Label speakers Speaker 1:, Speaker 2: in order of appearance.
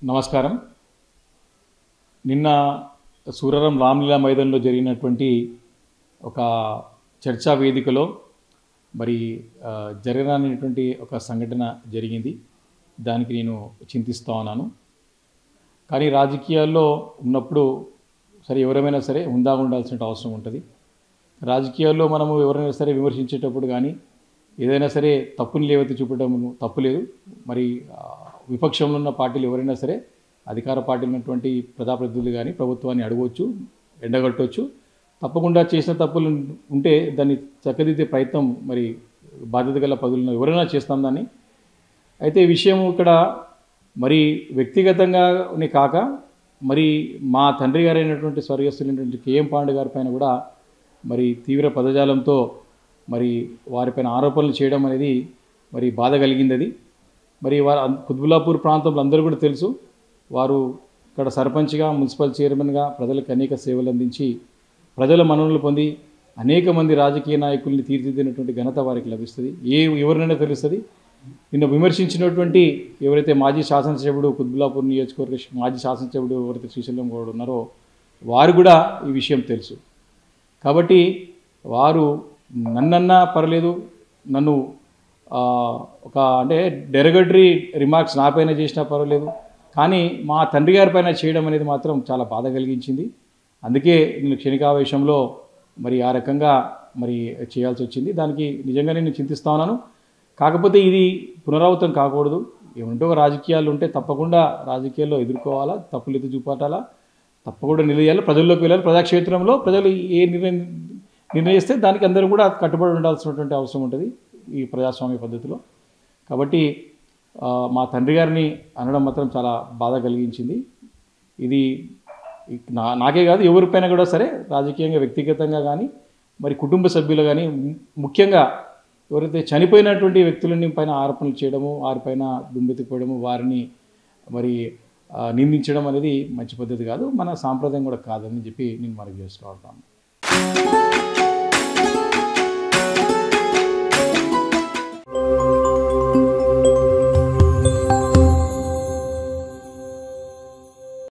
Speaker 1: నమస్కారం నిన్న సూరరం రామ్లీలా మైదానంలో జరిగినటువంటి ఒక చర్చా వేదికలో మరి ఆ, జరగరానిటువంటి ఒక సంఘటన జరిగింది దానికి నేను చింతిస్తూ ఉన్నాను కానీ రాజకీయాల్లో ఉన్నప్పుడు సరే ఎవరైనా సరే ఉందా ఉండాల్సిన అవసరం ఉంటుంది రాజకీయాల్లో మనము ఎవరైనా సరే విమర్శించేటప్పుడు కానీ ఏదైనా సరే తప్పుని లేవైతే చూపడం తప్పు లేదు మరి ఆ, విపక్షంలో ఉన్న పార్టీలు ఎవరైనా సరే అధికార పార్టీలు ఉన్నటువంటి ప్రజాప్రతినిధులు కానీ ప్రభుత్వాన్ని అడగవచ్చు ఎండగట్టవచ్చు తప్పకుండా చేసిన తప్పులు ఉంటే దాన్ని చక్కదిద్దే ప్రయత్నం మరి బాధ్యత గల పదులను ఎవరైనా చేస్తాం దాన్ని అయితే ఈ విషయం ఇక్కడ మరి వ్యక్తిగతంగానే కాక మరి మా తండ్రి గారైనటువంటి స్వర్గస్థులైనటువంటి కేఎం పాండే గారి పైన కూడా మరి తీవ్ర పదజాలంతో మరి వారిపైన ఆరోపణలు చేయడం అనేది మరి బాధ కలిగింది అది మరి వారు అన్- కుత్బుల్లాపూర్ ప్రాంతంలో అందరూ కూడా తెలుసు వారు ఇక్కడ సర్పంచ్గా మున్సిపల్ చైర్మన్గా ప్రజలకు అనేక సేవలు అందించి ప్రజల మన్ననలు పొంది అనేక మంది రాజకీయ నాయకుల్ని తీర్చిదిద్దినటువంటి ఘనత వారికి లభిస్తుంది ఏ ఎవరినైనా తెలుస్తుంది నిన్న విమర్శించినటువంటి ఎవరైతే మాజీ శాసనసభ్యుడు కుత్బుల్లాపూర్ నియోజకవర్గ మాజీ శాసనసభ్యుడు ఎవరైతే శ్రీశైలం గౌడ్ ఉన్నారో వారు కూడా ఈ విషయం తెలుసు కాబట్టి వారు నన్నన్నా పర్లేదు నన్ను ఆ, ఒక అంటే డెరగటరీ రిమార్క్స్ నా పైన చేసినా పర్వాలేదు కానీ మా తండ్రి గారి పైన చేయడం అనేది మాత్రం చాలా బాధ కలిగించింది అందుకే నేను క్షణికావేశంలో మరి ఆ రకంగా మరి చేయాల్సి వచ్చింది దానికి నిజంగానే నేను చింతిస్తా ఉన్నాను కాకపోతే ఇది పునరావృతం కాకూడదు ఏమంటో రాజకీయాలు ఉంటే తప్పకుండా రాజకీయాల్లో ఎదుర్కోవాలా తప్పులు ఎత్తి చూపటాలా తప్పకుండా నిలయాలి ప్రజల్లోకి వెళ్ళాలి ప్రజాక్షేత్రంలో ప్రజలు ఏ నిర్ణయం నిర్ణయిస్తే దానికి అందరూ కూడా కట్టుబడి ఉండాల్సినటువంటి అవసరం ఉంటుంది ఈ ప్రజాస్వామ్య పద్ధతిలో కాబట్టి ఆ, మా తండ్రి గారిని అనడం మాత్రం చాలా బాధ కలిగించింది ఇది ఇక్ నా నాకే కాదు ఎవరిపైన కూడా సరే రాజకీయంగా వ్యక్తిగతంగా కానీ మరి కుటుంబ సభ్యులు కానీ ము- ముఖ్యంగా ఎవరైతే చనిపోయినటువంటి వ్యక్తులని పైన ఆరోపణలు చేయడము వారిపైన దుమ్మెత్తిపోవడము వారిని మరి ఆ, నిందించడం అనేది మంచి పద్ధతి కాదు మన సాంప్రదాయం కూడా కాదని చెప్పి నేను మనకి చేసుకోవటాను